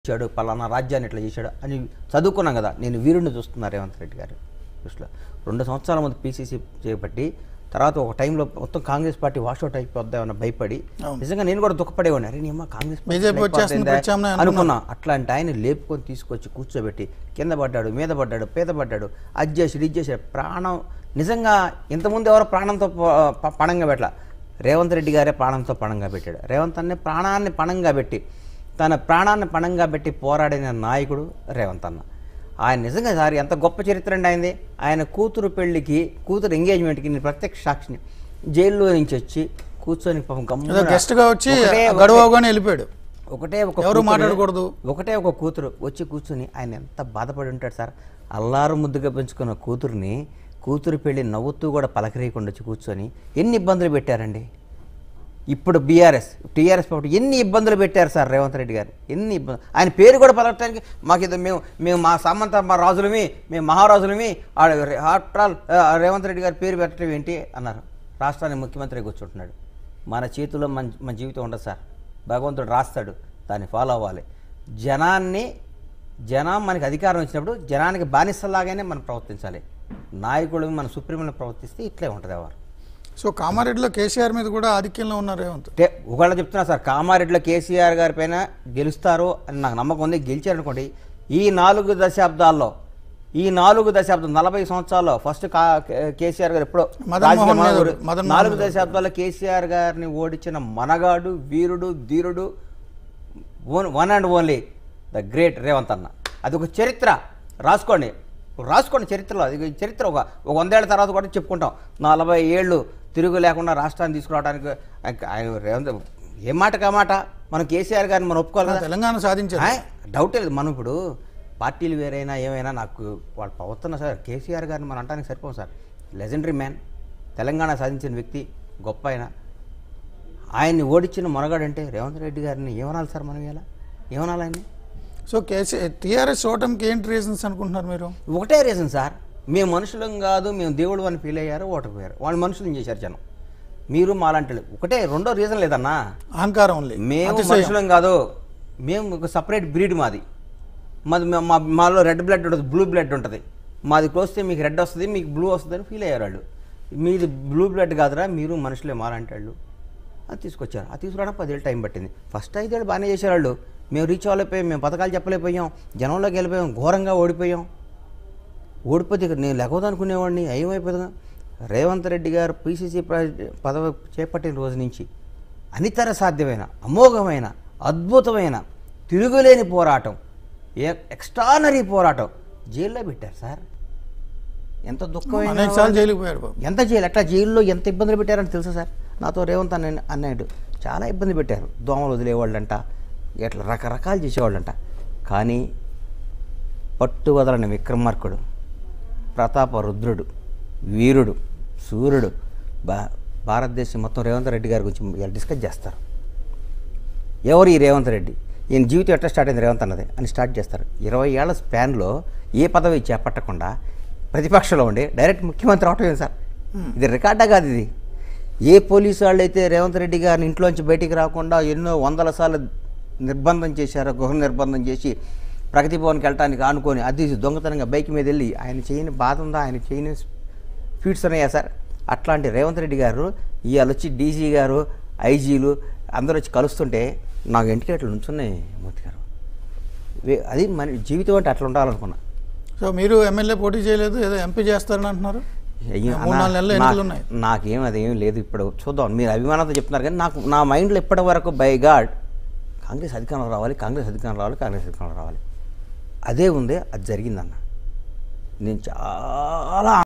చేశాడు పలానా రాజ్యాన్ని ఇట్లా చేశాడు అని చదువుకున్నాం కదా నేను వీరుడిని చూస్తున్నా రేవంత్ రెడ్డి గారు దృష్టిలో రెండు సంవత్సరాల ముందు పీసీసీ చేపట్టి తర్వాత ఒక టైంలో మొత్తం కాంగ్రెస్ పార్టీ వాషౌట్ అయిపోద్దామని భయపడి అవును. నిజంగా నేను కూడా దుఃఖపడేవాడిని అరే నేమ్మా కాంగ్రెస్ పార్టీ బీజేపీ వచ్చేస్తుంది, అయిపోతుందా? ప్రత్యామ్నాయం అనుకున్నా అట్లాంటి ఆయన లేపుకొని తీసుకొచ్చి కూర్చోబెట్టి కింద పడ్డాడు మీద పడ్డాడు పేద పడ్డాడు అది చేసాడు ఇది చేశాడు ప్రాణం నిజంగా ఇంతకుముందు ఎవరో ప్రాణంతో ప- ప- పణంగా పెట్టాల రేవంత్ రెడ్డి గారే ప్రాణంతో పణంగా పెట్టాడు రేవంత్ అన్నే ప్రాణాన్ని పణంగా పెట్టి తన ప్రాణాన్ని పణంగా పెట్టి పోరాడిన నాయకుడు రేవంత్ అన్న ఆయన నిజంగా సార్ ఎంత గొప్ప చరిత్ర అండి ఆయనది ఆయన కూతురు పెళ్లికి కూతురు ఎంగేజ్మెంట్కి నేను ప్రత్యక్ష సాక్షిని జైల్లో నుంచి వచ్చి కూర్చొని పాపం ఏదో గమ్మున గెస్ట్ గా వచ్చి ఒకటే గడువు ఒకటే- అవగానే వెళ్ళిపోయాడు ఒకటే ఒక ఎవరు కూతురు- మాట్లాడకూడదు. ఒకటే ఒక కూతురు వచ్చి కూర్చుని ఆయన ఎంత బాధపడి ఉంటాడు సార్ అల్లారు ముద్దుగా పెంచుకున్న కూతుర్ని కూతురు పెళ్ళి నవ్వుతూ కూడా పలకరీయకుండా వచ్చి కూర్చొని ఎన్ని ఇబ్బందులు పెట్టారండి ఇప్పుడు బీఆర్ఎస్ టీఆర్ఎస్ పార్టీ ఎన్ని ఇబ్బందులు పెట్టారు సార్ రేవంత్ రెడ్డి గారు ఎన్ని ఇబ్బందులు ఆయన పేరు కూడా పలకటానికి మాకు ఇది మేము మేము మా సామంత మా రాజులమి మేము మహారాజులమి ఆఫ్టర్ ఆల్ రేవంత్ రెడ్డి గారి పేరు పెట్టడం ఏంటి అన్నారు రాష్ట్రానికి ముఖ్యమంత్రి కూర్చుంటున్నాడు మన చేతిలో మన మన జీవితం ఉండదు సార్ భగవంతుడు రాస్తాడు దాన్ని ఫాలో అవ్వాలి జనాన్ని జనం మనకి అధికారం వచ్చినప్పుడు జనానికి బానిసలాగానే మనం ప్రవర్తించాలి నాయకులు మన సుప్రీంలో ప్రవర్తిస్తే ఇట్లే ఉంటుంది ఎవరు సో కామారెడ్డిలో కేసీఆర్ మీద కూడా ఆధిక్యంలో ఉన్నారు రేవంత్ అంటే ఒకవేళ చెప్తున్నా సార్ కామారెడ్డిలో కేసీఆర్ గారి పైన గెలుస్తారు అని నాకు నమ్మకం ఉంది గెలిచారనుకోండి ఈ నాలుగు దశాబ్దాల్లో ఈ నాలుగు దశాబ్దం నలభై సంవత్సరాల్లో ఫస్ట్ కా కేసీఆర్ గారు ఎప్పుడో మదన్ రాజకీయ మోహన్ మనవడు. గారు, మదన్ మోహన్ నాలుగు గారు. దశాబ్దాల్లో కేసీఆర్ గారిని ఓడించిన మనగాడు వీరుడు ధీరుడు own one and only the great Revanth అన్న అది ఒక చరిత్ర రాసుకోండి రాసుకోండి చరిత్రలో అది చరిత్ర ఒక ఒక వందేళ్ల తర్వాత కూడా చెప్పుకుంటాం నలభై ఏళ్ళు తిరుగు లేకుండా రాష్ట్రాన్ని తీసుకురావడానికి ఆయన- ఆయన రేవంత్ ఏ మాట కా మాట మనం కేసీఆర్ గారిని మనం ఒప్పుకోవాలి కదా తెలంగాణ సాధించారు ఆయ్, డౌటే లేదు మనం ఇప్పుడు పార్టీలు వేరైనా ఏమైనా నాకు వాళ్ళు ప్రవర్తన సార్ కేసీఆర్ గారిని మనం అంటానికి సరిపోం సార్ లెజెండరీ మ్యాన్ తెలంగాణ సాధించిన వ్యక్తి గొప్ప ఆయన ఆయన్ని ఓడించిన మొనగాడంటే రేవంత్ రెడ్డి గారిని ఏమనాలి సార్ మనం ఇలా ఏమనాలి ఆయన్ని సో కేసీ టీఆర్ఎస్ ఓటమికి ఏంటి రీజన్స్ అనుకుంటున్నారు మీరు ఒకటే రీజన్ సార్ మేము మనుషులం కాదు మేము దేవుడు అని ఫీల్ అయ్యారు ఓటకపోయారు వాళ్ళు మనుషులను చేశారు జనం మీరు మాలాంటి వాళ్ళు. ఒకటే రెండో రీజన్ లేదన్నా అహంకారం ఉంది మేము అతిశయం. మనుషులం కాదు మేము ఒక సపరేట్ బ్రీడ్ మాది మాది మా- మా మాలో రెడ్ బ్లడ్ ఉంటుంది బ్లూ బ్లడ్ ఉంటుంది మాది కోస్తే మీకు రెడ్ వస్తుంది మీకు బ్లూ వస్తుంది అని ఫీల్ అయ్యారు వాళ్ళు మీది బ్లూ బ్లడ్ కాదురా మీరు మనుషులే మాలంటే వాళ్ళు అది తీసుకొచ్చారు అది తీసుకురావడానికి పదేళ్ళు టైం పట్టింది ఫస్ట్ ఐదేళ్ళు బాగానే చేశారు వాళ్ళు మేము రీచ్ అవ్వలేకపోయాం మేము పథకాలు చెప్పలేకపోయాం జనంలోకి వెళ్ళిపోయాం ఘోరంగా ఓడిపోయాం ఓడిపోతే ఇక నేను లెగవదనుకునేవాడిని ఏమైపోతుందా రేవంత్ రెడ్డి గారు పీసీసీ పదవి చేపట్టిన రోజు నుంచి అనితర సాధ్యమైన అమోఘమైన అద్భుతమైన తిరుగులేని పోరాటం ఏ ఎక్స్ట్రానరీ పోరాటం జైల్లో పెట్టారు సార్ ఎంత దుఃఖమైన అనేక సార్లు జైలుకి పోయాడు బాబు ఎంత జైలు అట్లా జైల్లో ఎంత ఇబ్బందులు పెట్టారని తెలుసా సార్ నాతో రేవంత్ అన్న అన్నాడు చాలా ఇబ్బంది పెట్టారు దోమలు వదిలేవాళ్ళంట ఇట్లా రకరకాలు చేసేవాళ్ళంట కానీ పట్టు వదలని విక్రమార్కుడు ప్రతాప రుద్రుడు వీరుడు సూర్యుడు బా భారతదేశం మొత్తం రేవంత్ రెడ్డి గారి గురించి ఇలా డిస్కస్ చేస్తారు ఎవరు ఈ రేవంత్ రెడ్డి ఈయన జీవితం ఎట్లా స్టార్ట్ అయింది రేవంత్ అన్నది అని స్టార్ట్ చేస్తారు ఇరవై ఏళ్ల స్పాన్లో ఏ పదవి చేపట్టకుండా ప్రతిపక్షంలో ఉండి డైరెక్ట్ ముఖ్యమంత్రి అవటం ఏంటి సార్ ఇది రికార్డా కాదు ఇది ఏ పోలీసు వాళ్ళు అయితే రేవంత్ రెడ్డి గారిని ఇంట్లోంచి బయటికి రాకుండా ఎన్నో వందల సార్లు నిర్బంధం చేశారో గృహ నిర్బంధం చేసి ప్రగతి భవన్కి వెళ్ళడానికి ఆనుకొని అది దొంగతనంగా బైక్ మీద వెళ్ళి ఆయన చేయని బాధ ఉందా ఆయన చేయని ఫీట్స్ ఉన్నాయా సార్ అట్లాంటి రేవంత్ రెడ్డి గారు ఇవాళ వచ్చి డీజీ గారు ఐజీలు అందరూ వచ్చి కలుస్తుంటే నాకు ఇంటికి అట్లా నుంచున్నాయి మూర్తి గారు వే- అది మన జీవితం అంటే అట్లా ఉండాలనుకున్నా సో మీరు ఎమ్మెల్యే పోటీ చేయలేదు ఏదో ఎంపీ చేస్తారని అంటున్నారు అయ్యో, మూడు అన్నా, నాలుగు నెలలు నా- ఎన్నికలు ఉన్నాయి నాకేం అదేం లేదు ఇప్పుడు చూద్దాం మీరు అభిమానంతో చెప్తున్నారు కానీ నాకు నా మైండ్లో ఇప్పటి వరకు బై గాడ్ కాంగ్రెస్ అధికారంలో రావాలి కాంగ్రెస్ అధికారంలో రావాలి కాంగ్రెస్ అధికారంలో రావాలి అదే ఉంది అది జరిగిందన్న నేను చాలా